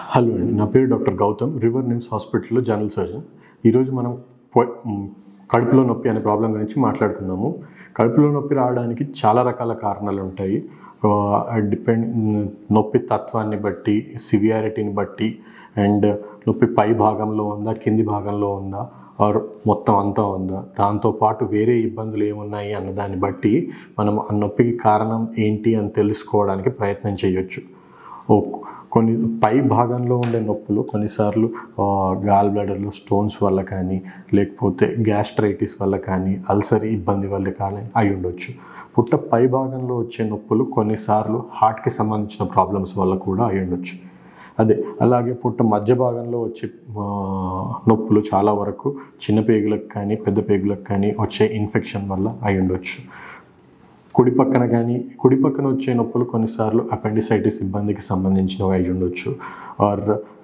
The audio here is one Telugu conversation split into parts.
హలో అండి నా పేరు డాక్టర్ గౌతమ్ రివర్ నిమ్స్ హాస్పిటల్లో జనరల్ సర్జన్ ఈరోజు మనం పొ- మ్, కడుపులో నొప్పి అనే ప్రాబ్లం గురించి మాట్లాడుకుందాము కడుపులో నొప్పి రావడానికి చాలా రకాల కారణాలు ఉంటాయి డిపెండ్ నొప్పి తత్వాన్ని బట్టి సివియారిటీని బట్టి అండ్ నొప్పి పై భాగంలో ఉందా కింది భాగంలో ఉందా ఆర్ మొత్తం అంతా ఉందా దాంతోపాటు వేరే ఇబ్బందులు ఏమున్నాయి అన్న దాన్ని బట్టి మనం ఆ నొప్పికి కారణం ఏంటి అని తెలుసుకోవడానికి ప్రయత్నం చేయొచ్చు ఓ కొన్ని పై భాగంలో ఉండే నొప్పులు కొన్నిసార్లు గాల్ బ్లాడర్లో స్టోన్స్ వల్ల కానీ లేకపోతే గ్యాస్ట్రైటిస్ వల్ల కానీ అల్సర్ ఇబ్బంది వల్ల కానీ అయి ఉండొచ్చు పుట్ట పై భాగంలో వచ్చే నొప్పులు కొన్నిసార్లు హార్ట్కి సంబంధించిన ప్రాబ్లమ్స్ వల్ల కూడా అయి ఉండొచ్చు అదే అలాగే పుట్ట మధ్య భాగంలో వచ్చే ఆ, నొప్పులు చాలా వరకు చిన్న పేగులకు కానీ పెద్ద పేగులకు కానీ వచ్చే ఇన్ఫెక్షన్ వల్ల అయి ఉండొచ్చు కుడి పక్కన కానీ కుడి పక్కన వచ్చే నొప్పులు కొన్నిసార్లు అపెండిసైటిస్ ఇబ్బందికి సంబంధించినవి అయి ఉండొచ్చు ఆర్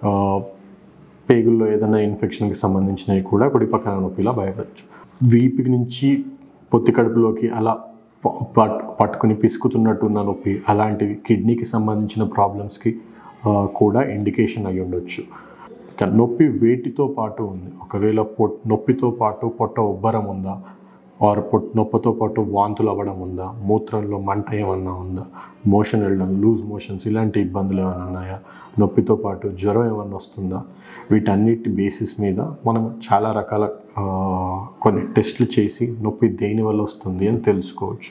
పేగుల్లో ఏదైనా ఇన్ఫెక్షన్కి సంబంధించినవి కూడా కుడి పక్కన నొప్పిలా భయపడచ్చు వీపు నుంచి పొత్తి కడుపులోకి అలా ప- పట్ పట్టుకుని పిసుకుతున్నట్టున్న నొప్పి అలాంటివి కిడ్నీకి సంబంధించిన ప్రాబ్లమ్స్కి ఆ, కూడా ఇండికేషన్ అయి ఉండొచ్చు ఇంకా నొప్పి వేటితో పాటు ఉంది ఒకవేళ పొట్ నొప్పితో పాటు పొట్ట ఉబ్బరం ఉందా ఆర్ పొట్ నొప్పితో పాటు వాంతులు అవ్వడం ఉందా మూత్రంలో మంట ఏమన్నా ఉందా మోషన్ వెళ్ళడం లూజ్ మోషన్స్ ఇలాంటి ఇబ్బందులు ఏమైనా ఉన్నాయా నొప్పితో పాటు జ్వరం ఏమన్నా వస్తుందా వీటన్నిటి బేసిస్ మీద మనం చాలా రకాల ఆ, కొన్ని టెస్టులు చేసి నొప్పి దేని వల్ల వస్తుంది అని తెలుసుకోవచ్చు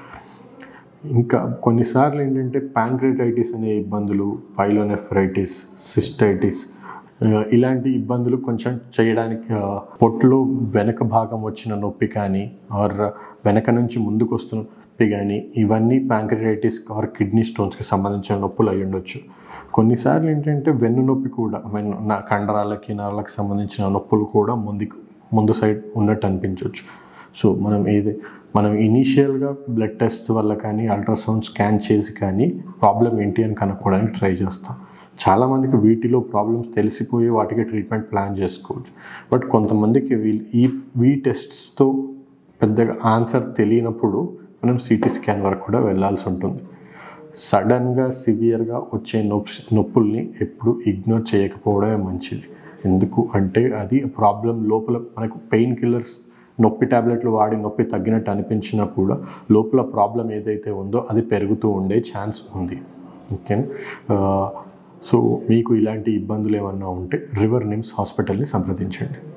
ఇంకా కొన్నిసార్లు ఏంటంటే ప్యాంక్రియాటైటిస్ అనే ఇబ్బందులు పైలోనెఫ్రైటిస్ సిస్టైటిస్ ఆ, ఇలాంటి ఇబ్బందులు కొంచెం చేయడానికి ఆ, పొట్టులో వెనక భాగం వచ్చిన నొప్పి కానీ ఆర్ వెనక నుంచి ముందుకు వస్తున్న నొప్పి కానీ ఇవన్నీ ప్యాంక్రియాటైటిస్ ఆర్ కిడ్నీ స్టోన్స్కి సంబంధించిన నొప్పులు అయి ఉండొచ్చు కొన్నిసార్లు ఏంటంటే వెన్ను నొప్పి కూడా వెన్ను నా కండరాలకి నరాలకు సంబంధించిన నొప్పులు కూడా ముందుకు ముందు సైడ్ ఉన్నట్టు అనిపించవచ్చు సో మనం ఏది మనం ఇనీషియల్గా బ్లడ్ టెస్ట్ వల్ల కానీ అల్ట్రాసౌండ్ స్కాన్ చేసి కానీ ప్రాబ్లం ఏంటి అని కనుక్కోవడానికి ట్రై చేస్తాం చాలామందికి వీటిలో ప్రాబ్లమ్స్ తెలిసిపోయి వాటికి ట్రీట్మెంట్ ప్లాన్ చేసుకోవచ్చు బట్ కొంతమందికి వీళ్ళు ఈ వీ టెస్ట్స్తో పెద్దగా ఆన్సర్ తెలియనప్పుడు మనం సిటీ స్కాన్ వరకు కూడా వెళ్ళాల్సి ఉంటుంది సడన్గా సివియర్గా వచ్చే నొప్పి నొప్పుల్ని ఎప్పుడు ఇగ్నోర్ చేయకపోవడమే మంచిది ఎందుకు అంటే అది ప్రాబ్లం లోపల మనకు పెయిన్ కిల్లర్స్ నొప్పి టాబ్లెట్లు వాడి నొప్పి తగ్గినట్టు అనిపించినా కూడా లోపల ప్రాబ్లం ఏదైతే ఉందో అది పెరుగుతూ ఉండే ఛాన్స్ ఉంది ఓకే సో మీకు ఇలాంటి ఇబ్బందులు ఏమన్నా ఉంటే రివర్ నిమ్స్ హాస్పిటల్ని సంప్రదించండి